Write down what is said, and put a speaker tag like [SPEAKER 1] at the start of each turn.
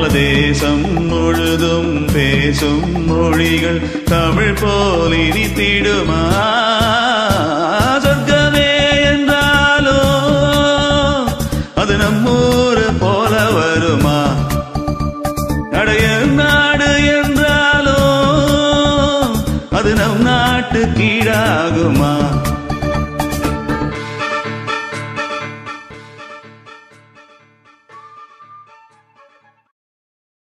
[SPEAKER 1] தேசம் முழுதும் பேசும் மொழிகள் தமிழ் போல் இனித்திடுமா சொர்க்கமே என்றாலோ அது நம்மூர் போல வருமா நடைய நாடு என்றாலோ அது நம் நாட்டு கீழாகுமா